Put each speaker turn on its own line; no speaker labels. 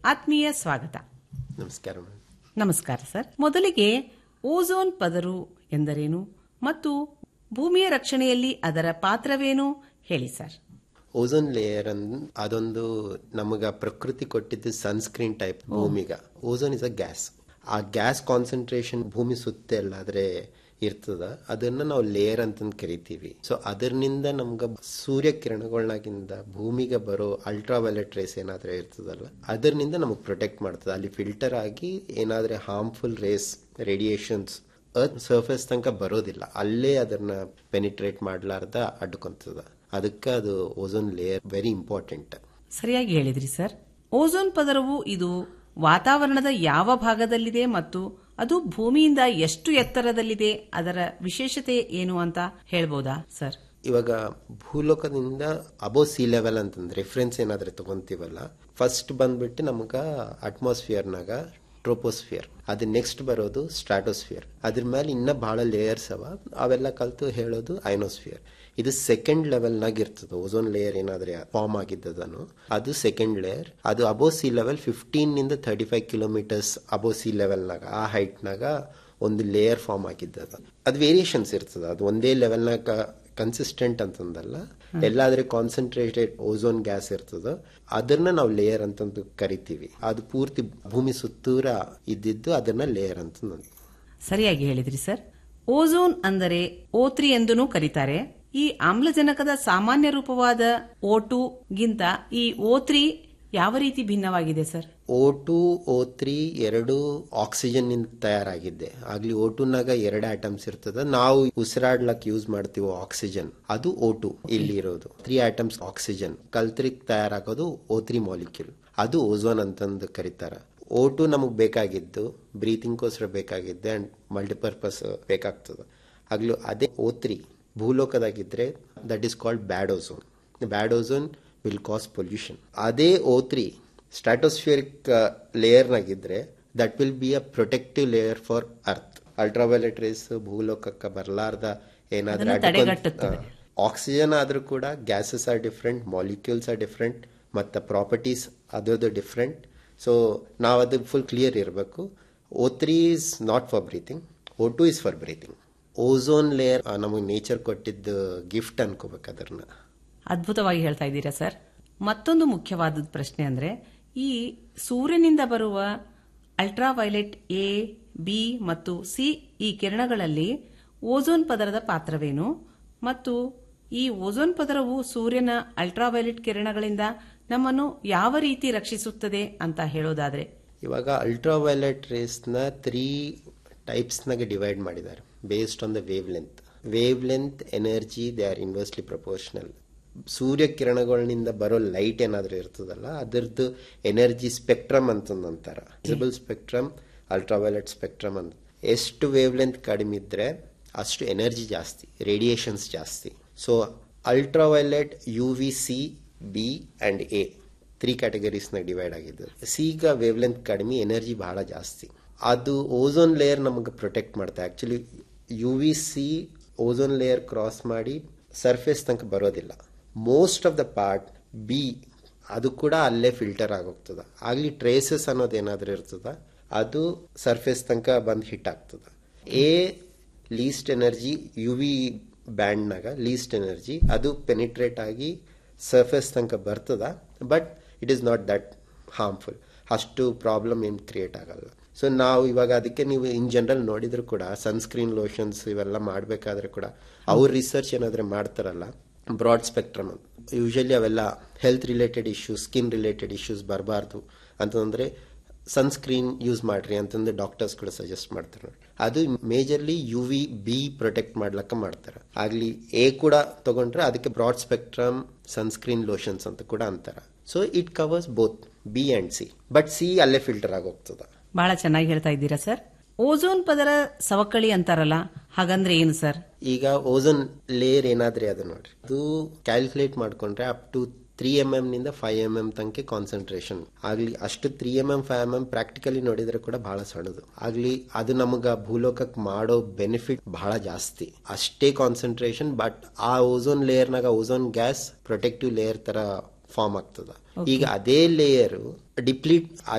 ಆತ್ಮೀಯ ಸ್ವಾಗತ
ನಮಸ್ಕಾರ ಮೇಡಮ್
ನಮಸ್ಕಾರ ಸರ್ ಮೊದಲಿಗೆ ಓಝೋನ್ ಪದರು ಎಂದರೇನು ಮತ್ತು ಭೂಮಿಯ ರಕ್ಷಣೆಯಲ್ಲಿ ಅದರ ಪಾತ್ರವೇನು ಹೇಳಿ ಸರ್
ಓಝೋನ್ ಲೇಯರ್ ಅನ್ ಅದೊಂದು ನಮಗ ಪ್ರಕೃತಿ ಕೊಟ್ಟಿದ್ದು ಸನ್ಸ್ಕ್ರೀನ್ ಟೈಪ್ ಭೂಮಿಗ ಓಝೋನ್ ಇಸ್ ಅ ಗ್ಯಾಸ್ ಆ ಗ್ಯಾಸ್ ಕಾನ್ಸಂಟ್ರೇಷನ್ ಭೂಮಿ ಸುತ್ತ ಎಲ್ಲಾದ್ರೆ ಇರ್ತದ ಅದನ್ನ ನಾವು ಲೇಯರ್ ಅಂತಂದು ಕರಿತೀವಿ ಸೊ ಅದರಿಂದ ನಮ್ಗ ಸೂರ್ಯ ಕಿರಣಗಳಾಗಿಂದ ಭೂಮಿಗೆ ಬರೋ ಅಲ್ಟ್ರಾ ವೈಲೆಟ್ ರೇಸ್ ಏನಾದ್ರೆ ಇರ್ತದಲ್ಲ ಅದರಿಂದ ನಮಗೆ ಪ್ರೊಟೆಕ್ಟ್ ಮಾಡ್ತದೆ ಅಲ್ಲಿ ಫಿಲ್ಟರ್ ಆಗಿ ಏನಾದ್ರೆ harmful rays radiations earth surface ತನಕ ಬರೋದಿಲ್ಲ ಅಲ್ಲೇ ಅದನ್ನ ಪೆನಿಟ್ರೇಟ್ ಮಾಡ್ಲಾರ್ದ ಅಡ್ಕೊಂತದ ಅದಕ್ಕೆ ಅದು ಓಝೋನ್ ಲೇಯರ್ ವೆರಿ ಇಂಪಾರ್ಟೆಂಟ್
ಸರಿಯಾಗಿ ಹೇಳಿದ್ರಿ ಸರ್ ಓಝೋನ್ ಪದರವು ಇದು ವಾತಾವರಣದ ಯಾವ ಭಾಗದಲ್ಲಿದೆ ಮತ್ತು ಅದು ಭೂಮಿಯಿಂದ ಎಷ್ಟು ಎತ್ತರದಲ್ಲಿದೆ ಅದರ ವಿಶೇಷತೆ ಏನು ಅಂತ ಹೇಳ್ಬೋದಾ ಸರ್
ಇವಾಗ ಭೂಲೋಕದಿಂದ ಅಬೋ ಸಿ ಲೆವೆಲ್ ಅಂತಂದ್ರೆ ರೆಫರೆನ್ಸ್ ಏನಾದ್ರೆ ತಗೊಂತೀವಲ್ಲ ಫಸ್ಟ್ ಬಂದ್ಬಿಟ್ಟು ನಮಗ ಅಟ್ಮಾಸ್ಫಿಯರ್ನಾಗ ಟ್ರೋಪೋಸ್ಫಿಯರ್ ಅದು ನೆಕ್ಸ್ಟ್ ಬರೋದು ಸ್ಟ್ರಾಟೋಸ್ಫಿಯರ್ ಅದ್ರ ಮೇಲೆ ಇನ್ನ ಬಹಳ ಲೇಯರ್ಸ್ ಅವ ಅವೆಲ್ಲ ಕಲ್ತು ಹೇಳೋದು ಐನೋಸ್ಫಿಯರ್ ಇದು ಸೆಕೆಂಡ್ ಲೆವೆಲ್ನಾಗ ಇರ್ತದೆ ಓಝೋನ್ ಲೇಯರ್ ಏನಾದ್ರೆ ಫಾರ್ಮ್ ಆಗಿದ್ದದನು ಅದು ಸೆಕೆಂಡ್ ಲೇಯರ್ ಅದು ಅಬೋ ಸಿ ಲೆವೆಲ್ ಫಿಫ್ಟೀನ್ ನಿಂದ thirty five kilometres above sea ಲೆವೆಲ್ನಾಗ ಆ ಹೈಟ್ನಾಗ ಒಂದು ಲೇಯರ್ ಫಾರ್ಮ್ ಆಗಿದ್ದದ ಅದು ವೇರಿಯೇಷನ್ಸ್ ಇರ್ತದ ಅದು ಒಂದೇ ಲೆವೆಲ್ನಾಗ ಕನ್ಸಿಸ್ಟೆಂಟ್ ಅಂತಂದಲ್ಲ ಎಲ್ಲಾದ್ರೆ ಕಾನ್ಸಂಟ್ರೇಟೆಡ್ ಓಝೋನ್ ಗ್ಯಾಸ್ ಇರ್ತದ ಅದನ್ನ ನಾವು ಲೇಯರ್ ಅಂತಂದು ಕರಿತೀವಿ ಅದು ಪೂರ್ತಿ ಭೂಮಿ ಸುತ್ತೂರ ಇದ್ದಿದ್ದು ಅದನ್ನ ಲೇಯರ್ ಅಂತ
ಸರಿಯಾಗಿ ಹೇಳಿದ್ರಿ ಸರ್ ಓಝೋನ್ ಅಂದರೆ ಓತ್ರಿ ಎಂದೂ ಕರೀತಾರೆ ಈ ಆಮ್ಲಜನಕದ ಸಾಮಾನ್ಯ ರೂಪವಾದ ಓ ಟು ಗಿಂತ ಈ ಓತ್ರಿ ಯಾವ ರೀತಿ ಭಿನ್ನವಾಗಿದೆ sir
O two O three ಎರಡು ಆಕ್ಸಿಜನ್ ನಿಂದ ತಯಾರಾಗಿದ್ದೆ ಆಗ್ಲಿ ಓ ಟುನಾಗ ಎರಡು ಆಟಮ್ಸ್ ಇರ್ತದ ನಾವು ಉಸಿರಾಡ್ಲಕ್ ಯೂಸ್ ಮಾಡ್ತೀವಿ ಆಕ್ಸಿಜನ್ ಅದು ಓ ಟು ಇಲ್ಲಿ ಇರೋದು ತ್ರೀ ಆಟಮ್ಸ್ ಆಕ್ಸಿಜನ್ ಕಲ್ತ್ರಿಕ್ ತಯಾರಾಗೋದು ಓ ತ್ರೀ ಮಾಲಿಕ್ಯೂಲ್ ಅದು ಓಝೋನ್ ಅಂತಂದು ಕರೀತಾರ ಓ ಟು ನಮಗ್ ಬೇಕಾಗಿದ್ದು ಬ್ರೀತಿಂಗ್ಗೋಸ್ಕರ ಬೇಕಾಗಿದ್ದೆ ಅಂಡ್ ಮಲ್ಟಿಪರ್ಪಸ್ ಬೇಕಾಗ್ತದ ಆಗ್ಲೂ ಅದೇ ಓ ತ್ರೀ ಭೂಲೋಕದಾಗಿದ್ರೆ that is called bad ozone bad ozone will cause pollution ಅದೇ ಓ ತ್ರೀ ಸ್ಟ್ರಾಟೋಸ್ಫಿಯರಿಕ್ ಲೇಯರ್ನಾಗಿದ್ರೆ that will be a protective layer for earth ultraviolet rays ಭೂಲೋಕಕ್ಕೆ ಬರಲಾರ್ದ ಏನಾದ್ರೂ
ಅದನ್ನ ತಡೆಗಟ್ಟುತ್ತದೆ.
ಆಕ್ಸಿಜನ್ ಆದ್ರೂ ಕೂಡ gases are different molecules are different ಮತ್ತು ಪ್ರಾಪರ್ಟೀಸ್ ಅದರದ್ದು ಡಿಫ್ರೆಂಟ್ ಸೊ ನಾವು ಅದು ಫುಲ್ ಕ್ಲಿಯರ್ ಇರಬೇಕು O three is not for breathing O two is for breathing ozone layer ನಮಗೆ ನೇಚರ್ ಕೊಟ್ಟಿದ್ದು ಗಿಫ್ಟ್ ಅನ್ಕೋಬೇಕು ಅದನ್ನ
ಅದ್ಭುತವಾಗಿ ಹೇಳ್ತಾ ಇದ್ದೀರಾ ಸರ್ ಮತ್ತೊಂದು ಮುಖ್ಯವಾದ ಪ್ರಶ್ನೆ ಅಂದ್ರೆ ಈ ಸೂರ್ಯನಿಂದ ಬರುವ ಅಲ್ಟ್ರಾವೈಲೆಟ್ ಎ ಬಿ ಮತ್ತು ಸಿ ಈ ಕಿರಣಗಳಲ್ಲಿ ಓಝೋನ್ ಪದರದ ಪಾತ್ರವೇನು ಮತ್ತು ಈ ಓಝೋನ್ ಪದರವು ಸೂರ್ಯನ ಅಲ್ಟ್ರಾವೈಲೆಟ್ ಕಿರಣಗಳಿಂದ ನಮ್ಮನ್ನು ಯಾವ ರೀತಿ ರಕ್ಷಿಸುತ್ತದೆ ಅಂತ ಹೇಳೋದಾದ್ರೆ
ಇವಾಗ ಅಲ್ಟ್ರಾವೈಲೆಟ್ ರೇಸ್ನ ತ್ರೀ ಟೈಪ್ಸ್ನಾಗ ಡಿವೈಡ್ ಮಾಡಿದ್ದಾರೆ based on the wavelength wavelength energy they are inversely proportional ಸೂರ್ಯ ಕಿರಣಗಳಿಂದ ಬರೋ ಲೈಟ್ ಏನಾದರೂ ಇರ್ತದಲ್ಲ ಅದರದ್ದು ಎನರ್ಜಿ ಸ್ಪೆಕ್ಟ್ರಮ್ ಅಂತಂದು ಅಂತಾರ ವಿಸಿಬಲ್ ಸ್ಪೆಕ್ಟ್ರಮ್ ಅಲ್ಟ್ರಾವೈಲೆಟ್ ಸ್ಪೆಕ್ಟ್ರಮ್ ಅಂತ ಎಷ್ಟು ವೇವ್ ಲೆಂತ್ ಕಡಿಮೆ ಇದ್ರೆ ಅಷ್ಟು ಎನರ್ಜಿ ಜಾಸ್ತಿ ರೇಡಿಯೇಷನ್ಸ್ ಜಾಸ್ತಿ so ultraviolet U V C B and A three ಕ್ಯಾಟಗರೀಸ್ನಾಗ ಡಿವೈಡ್ ಆಗಿದ್ದು ಸಿಗ ವೇವ್ ಲೆಂತ್ ಕಡಿಮೆ ಎನರ್ಜಿ ಬಹಳ ಜಾಸ್ತಿ ಅದು ಓಝೋನ್ ಲೇಯರ್ ನಮಗೆ ಪ್ರೊಟೆಕ್ಟ್ ಮಾಡುತ್ತೆ actually U V C ozone layer cross ಮಾಡಿ ಸರ್ಫೇಸ್ ತನಕ ಬರೋದಿಲ್ಲ most of the part B ಅದು ಕೂಡ ಅಲ್ಲೇ ಫಿಲ್ಟರ್ ಆಗೋಗ್ತದ ಆಗ್ಲಿ ಟ್ರೇಸಸ್ ಅನ್ನೋದು ಏನಾದ್ರೂ ಇರ್ತದ ಅದು ಸರ್ಫೇಸ್ ತನಕ ಬಂದು ಹಿಟ್ ಆಗ್ತದ a least energy U V ಬ್ಯಾಂಡ್ನಾಗ ಲೀಸ್ಟ್ ಎನರ್ಜಿ ಅದು ಪೆನಿಟ್ರೇಟ್ ಆಗಿ ಸರ್ಫೇಸ್ ತನಕ ಬರ್ತದ but it is not that harmful ಅಷ್ಟು ಪ್ರಾಬ್ಲಮ್ ಏನು ಕ್ರಿಯೇಟ್ ಆಗಲ್ಲ ಸೊ ನಾವು ಇವಾಗ ಅದಕ್ಕೆ ನೀವು ಇನ್ ಜನರಲ್ ನೋಡಿದ್ರು ಕೂಡ ಸನ್ಸ್ಕ್ರೀನ್ ಲೋಷನ್ಸ್ ಇವೆಲ್ಲ ಮಾಡಬೇಕಾದ್ರೆ ಕೂಡ ಅವ್ರ ರಿಸರ್ಚ್ ಏನಾದ್ರೆ ಮಾಡ್ತಾರಲ್ಲ ಬ್ರಾಡ್ ಸ್ಪೆಕ್ಟ್ರಮ್ ಯೂಶಲಿ ಅವೆಲ್ಲ health related issues skin related issues ಬರಬಾರ್ದು ಅಂತಂದ್ರೆ ಸನ್ಸ್ಕ್ರೀನ್ ಯೂಸ್ ಮಾಡ್ರಿ ಅಂತಂದು ಡಾಕ್ಟರ್ಸ್ ಕೂಡ ಸಜೆಸ್ಟ್ ಮಾಡ್ತಾರೆ ನೋಡಿ ಅದು majorly U V B protect ಮಾಡ್ಲಕ್ಕ ಮಾಡ್ತಾರೆ ಆಗ್ಲಿ ಎ ಕೂಡ ತಗೊಂಡ್ರೆ ಅದಕ್ಕೆ ಬ್ರಾಡ್ ಸ್ಪೆಕ್ಟ್ರಮ್ ಸನ್ಸ್ಕ್ರೀನ್ ಲೋಷನ್ಸ್ ಅಂತ ಕೂಡ ಅಂತಾರೆ so it covers both B and C but C ಅಲ್ಲೇ ಫಿಲ್ಟರ್ ಆಗೋಗ್ತದ
ಬಹಳ ಚೆನ್ನಾಗಿ ಹೇಳ್ತಾ ಇದ್ದೀರಾ ಸರ್ ಓಝೋನ್ ಪದರ ಸವಕಳಿ ಅಂತಾರಲ್ಲ ಹಾಗಂದ್ರೆ ಏನು ಸರ್
ಈಗ ಓಝೋನ್ ಲೇಯರ್ ಏನಾದ್ರೆ ಅದು ನೋಡ್ರಿ ಅದು ಕ್ಯಾಲ್ಕುಲೇಟ್ ಮಾಡ್ಕೊಂಡ್ರೆ up to three M M ನಿಂದ ಫೈವ್ ಎಂ ಎಂ ತನಕ ಕಾನ್ಸಂಟ್ರೇಷನ್ ಆಗ್ಲಿ ಅಷ್ಟು three M M five M M practically ನೋಡಿದ್ರೆ ಕೂಡ ಬಹಳ ಸಣ್ಣದು ಆಗ್ಲಿ ಅದು ನಮಗ ಭೂಲೋಕಕ್ಕೆ ಮಾಡೋ ಬೆನಿಫಿಟ್ ಬಹಳ ಜಾಸ್ತಿ ಅಷ್ಟೇ ಕಾನ್ಸಂಟ್ರೇಷನ್ ಬಟ್ ಆ ಓಝೋನ್ ಲೇಯರ್ನಾಗ ಓಝೋನ್ ಗ್ಯಾಸ್ ಪ್ರೊಟೆಕ್ಟಿವ್ ಲೇಯರ್ ತರ ಫಾರ್ಮ್ ಆಗ್ತದ ಈಗ ಅದೇ ಲೇಯರ್ ಡಿಪ್ಲೀಟ್